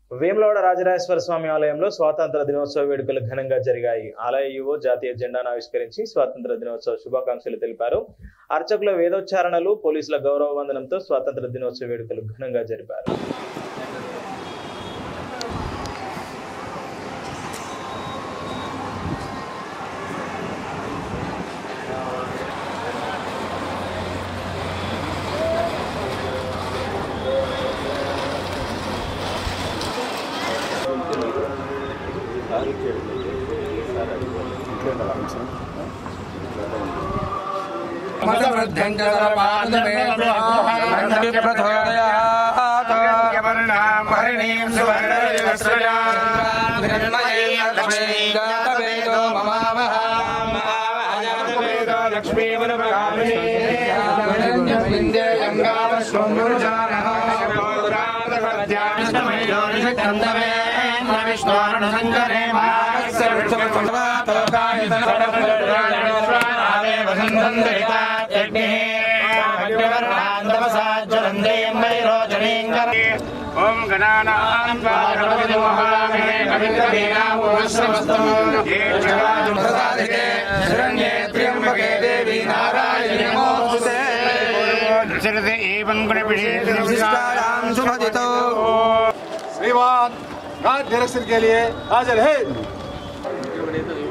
వేములవాడ రాజరాజేశ్వర స్వామి ఆలయంలో స్వాతంత్ర దినోత్సవ వేడుకలు ఘనంగా జరిగాయి ఆలయ యువో జాతీయ జెండాను ఆవిష్కరించి స్వాతంత్ర దినోత్సవ శుభాకాంక్షలు తెలిపారు అర్చకుల వేదోచ్చారణలు పోలీసుల గౌరవ వందనంతో స్వాతంత్ర దినోత్సవ వేడుకలు ఘనంగా జరిపారు ఓం గణానాం మహామహే కవింద్రవీణామోశ్రవస్తం శరణ్యే త్ర్యంబకే దేవి నారాయణి నమోస్తుతే దశరథ ఏవం గుణవిశేషం సుమతితో श्रीमान राज निरीक्षण के लिए हाजिर है